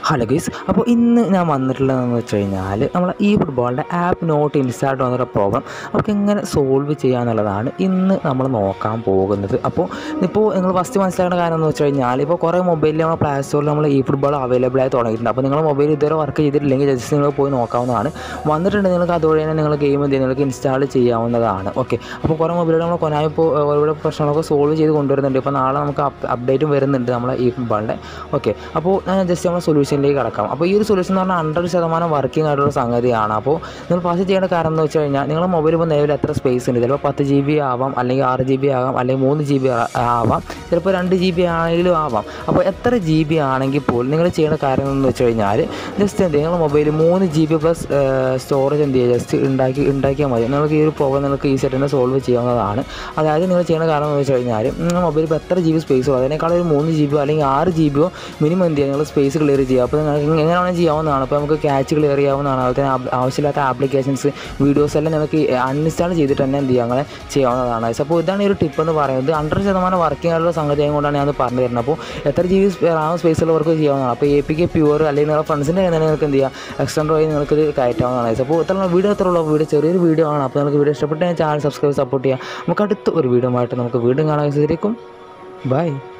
hello guys അപ്പോൾ ഇന്ന് ഞാൻ വന്നിട്ടുള്ളതെന്ന് വെച്ച് കഴിഞ്ഞാൽ നമ്മൾ ഈ ഫുട്ബോളിൻ്റെ ആപ്പ് നോട്ട് ഇൻസ്റ്റാൾഡ് വന്നൊരു പ്രോബ്ലം നമുക്ക് എങ്ങനെ സോൾവ് ചെയ്യാന്നുള്ളതാണ് ഇന്ന് നമ്മൾ നോക്കാൻ പോകുന്നത് അപ്പോൾ ഇപ്പോൾ നിങ്ങൾ ഫസ്റ്റ് മനസ്സിലാക്കേണ്ട കാര്യം എന്ന് വെച്ച് കഴിഞ്ഞാൽ ഇപ്പോൾ കുറേ മൊബൈലിൽ നമ്മൾ പ്ലേ സ്റ്റോറിൽ നമ്മൾ ഈ ഫുട്ബോൾ അവൈലബിൾ ആയി തുടങ്ങിയിട്ടുണ്ട് അപ്പോൾ നിങ്ങൾ മൊബൈൽ ഇതുവരെ വർക്ക് ചെയ്തിട്ടില്ലെങ്കിൽ ജസ്റ്റ് നിങ്ങൾ പോയി നോക്കാവുന്നതാണ് വന്നിട്ടുണ്ട് നിങ്ങൾക്ക് അതുവഴി തന്നെ നിങ്ങൾ ഗെയിം എന്ത് നിങ്ങൾക്ക് ഇൻസ്റ്റാൾ ചെയ്യാവുന്നതാണ് ഓക്കെ അപ്പോൾ കുറേ മൊബൈലുകൾ നമ്മൾ കൊനായി ഇപ്പോൾ ഓരോ പ്രശ്നങ്ങളൊക്കെ സോൾവ് ചെയ്ത് കൊണ്ടുവരുന്നുണ്ട് ഇപ്പോൾ നാളെ നമുക്ക് അപ്ഡേറ്റും വരുന്നുണ്ട് നമ്മളെ ഈ ഫുട്ബോളിൻ്റെ ഓക്കെ അപ്പോൾ ഞാൻ ജസ്റ്റ് നമ്മൾ സൊല്യൂഷനിലേക്ക് കടക്കാം അപ്പോൾ ഈ ഒരു സൊല്യൂഷൻ എന്ന് പറഞ്ഞാൽ ഹൺഡ്രഡ് ശതമാനം വർക്കിംഗ് ആയിട്ടുള്ള സംഗതിയാണ് അപ്പോൾ നിങ്ങൾ ഫസ്റ്റ് ചെയ്യേണ്ട കാര്യം എന്ന് വെച്ച് കഴിഞ്ഞാൽ നിങ്ങളുടെ മൊബൈൽ ഇപ്പോൾ നിലവിൽ എത്ര സ്പേസ് ഉണ്ട് ചിലപ്പോൾ പത്ത് ജി ബി ആവാം അല്ലെങ്കിൽ ആറ് ജി ബി ആകാം അല്ലെങ്കിൽ മൂന്ന് ജി ബി ആവാം ചിലപ്പോൾ രണ്ട് ജി ബി ആണെങ്കിലും ആവാം അപ്പോൾ എത്ര ജി ബി ആണെങ്കിൽ പോലും നിങ്ങൾ ചെയ്യേണ്ട കാര്യം എന്ന് വെച്ച് കഴിഞ്ഞാൽ ജസ്റ്റ് എന്ത് നിങ്ങളുടെ മൊബൈൽ മൂന്ന് ജി ബി പ്ലസ് സ്റ്റോറേജ് എന്ത് ചെയ്യുക ജസ്റ്റ് ഉണ്ടാക്കി ഉണ്ടാക്കിയാൽ മതി നിങ്ങൾക്ക് ഈ ഒരു പ്രോബ്ലം നിങ്ങൾക്ക് ഈസി ആയിട്ട് തന്നെ സോൾവ് ചെയ്യാവുന്നതാണ് അതായത് നിങ്ങൾ ചെയ്യുന്ന കാര്യം എന്ന് വെച്ച് കഴിഞ്ഞാൽ നിങ്ങളുടെ മൊബൈൽ ഇപ്പോൾ എത്ര ജി ബി സ്പേസോ അതിനേക്കാൾ ഒരു മൂന്ന് ജി ബിയോ അല്ലെങ്കിൽ ആറ് ജി ബിയോ മിനിമം എന്ത് ചെയ്യുക നിങ്ങൾ സ്പേസ് ക്ലിയർ ചെയ്യുക അപ്പോൾ നിങ്ങൾക്ക് എങ്ങനെ വേണമെങ്കിൽ ചെയ്യാവുന്നതാണ് അപ്പോൾ നമുക്ക് ക്യാച്ച് ക്ലിയർ ചെയ്യാവുന്നതാണ് അതുപോലെ തന്നെ ആപ്- ആവശ്യമില്ലാത്ത ആപ്ലിക്കേഷൻസ് വീഡിയോസ് എല്ലാം നിങ്ങൾക്ക് അൺഇൻസ്റ്റാൾ ചെയ്തിട്ട് തന്നെ എന്ത് ചെയ്യുക അങ്ങനെ ചെയ്യാവുന്നതാണ് അപ്പോൾ ഇതാണ് ഈ ഒരു ടിപ്പ് എന്ന് പറയുന്നത് ഹൺഡ്രഡ് ശതമാനം വർക്കിംഗ് ആയിട്ടുള്ള സംഗതി ആയതുകൊണ്ടാണ് ഞാൻ പറഞ്ഞു തരുന്നത് അപ്പോൾ എത്ര ജി ബി റാം സ്പേസുള്ളവർക്ക് ചെയ്യാവുന്നതാണ് അപ്പോൾ എ പി കെ പ്യൂർ അല്ലെങ്കിൽ നിങ്ങളുടെ ഫ്രണ്ട്സിൻ്റെ കയ്യിൽ തന്നെ നിങ്ങൾക്ക് എന്ത് ചെയ്യുക എക്സ്റ്റൻഡർ വഴി നിങ്ങൾക്ക് ഇത് കയറ്റാവുന്നതാണ് അപ്പോൾ ഇത്ര വീഡിയോ എത്ര ഉള്ള വീഡിയോ ചെറിയൊരു വീഡിയോ ആണ് അപ്പോൾ നിങ്ങൾക്ക് വീഡിയോ ഇഷ്ടപ്പെട്ട ചാനൽ സബ്സ്ക്രൈബ് സപ്പോർട്ട് ചെയ്യുക നമുക്ക് അടുത്ത ഒരു വീഡിയോ ആയിട്ട് നമുക്ക് വീണ്ടും കാണാൻ സാധിക്കും ബൈ